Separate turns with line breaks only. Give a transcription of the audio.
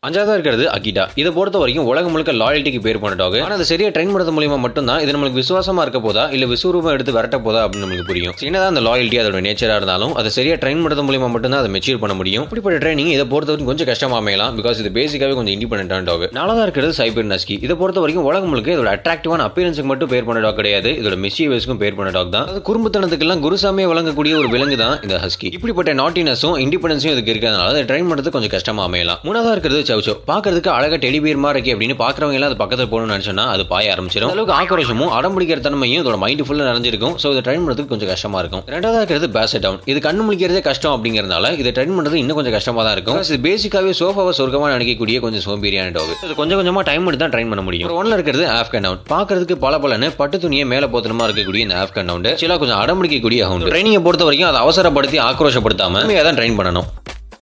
அஞ்சாவதா இருக்கிறது அகிட்டா இதை பொறுத்த வரைக்கும் உலகம் முழுக்க லாயல்ட்டிக்கு பேர் போன டாக் ஆனால் அதை சரியா ட்ரெயின் பண்ணுறது மூலியமா மட்டும்தான் இது நம்மளுக்கு விசுவாசமா இருக்க போதா இல்ல விஸ்வரூபம் எடுத்து விரட்ட போதா அப்படின்னு நம்மளுக்கு புரியும் என்னதான் அந்த லாயல்ட்டி அதோட நேச்சரா இருந்தாலும் அதை சரியா ட்ரெயின் பண்ணுறது மூலியமா மட்டும்தான் அதை மெச்சூர் பண்ண முடியும் இப்படிப்பட்ட ட்ரைனிங் இதை பொறுத்த வரைக்கும் கொஞ்சம் கஷ்டமா அமையலாம் பிகாஸ் இது பேசிக்காவே கொஞ்சம் இண்டிபெண்டான டாக் நாலாவதா இருக்கிறது சைபர் நஸ்கி இதை பொறுத்த வரைக்கும் உலகம் முழுக்க இதோட அட்ராக்டிவான அப்பியரன்ஸுக்கு மட்டும் பேர் பண்ண டாக் கிடையாது இதோட மிஸ்யூவேஸ்க்கும் பேர் பண்ண டாக் தான் அது குறும்புத்தனத்துக்கெல்லாம் குருசாமியை வழங்கக்கூடிய ஒரு விலங்கு தான் இந்த ஹஸ்கி இப்படிப்பட்ட நாட்டினஸும் இண்டிபெண்டன்ஸும் இதுக்கு இருக்கிறதுனால அதை ட்ரெயின் பண்ணுறது கொஞ்சம் கஷ்டமா அமையலாம் மூணாவதா இருக்கிறது சவுச்சோ பார்க்கறதுக்கு அழகா டெடி பியர் மாதிரி இருக்கு அப்படின்னு பாக்குறவங்க எல்லாம் அது பக்கத்துல போகணும்னு நினைச்சோன்னா அது பாய ஆரம்பிச்சிடும் அந்த அளவுக்கு ஆக்ரோஷமும் அடம் பிடிக்கிற தன்மையும் இதோட மைண்ட் ஃபுல்லா நிறைஞ்சிருக்கும் ஸோ இதை ட்ரெயின் பண்ணுறதுக்கு கொஞ்சம் கஷ்டமா இருக்கும் ரெண்டாவதா இருக்கிறது பேசட் டவுன் இது கண்ணு முழிக்கிறதே கஷ்டம் அப்படிங்கறதுனால இதை ட்ரெயின் பண்ணுறது இன்னும் கொஞ்சம் கஷ்டமா தான் இருக்கும் Plus இது பேசிக்காவே சோஃபாவை சொர்க்கமா நினைக்கக்கூடிய கொஞ்சம் சோம்பேறியான டாக் இது கொஞ்சம் கொஞ்சமா டைம் எடுத்து தான் ட்ரெயின் பண்ண முடியும் ஒன்ல இருக்கிறது ஆஃப்கன் டவுன் பார்க்கறதுக்கு பல பலன்னு பட்டு துணியை மேல போத்தனமா இருக்கக்கூடிய இந்த ஆஃப்கன் டவுன் சில கொஞ்சம் அடம் பிடிக்கக்கூடிய ஹவுண்ட் ட்ரைனிங்கை பொறுத்த வரைக்கும் அதை அவசரப்படுத்தி ஆக்ரோஷப்படுத்தாம தான் ட்ரெயின் பண்ணணும்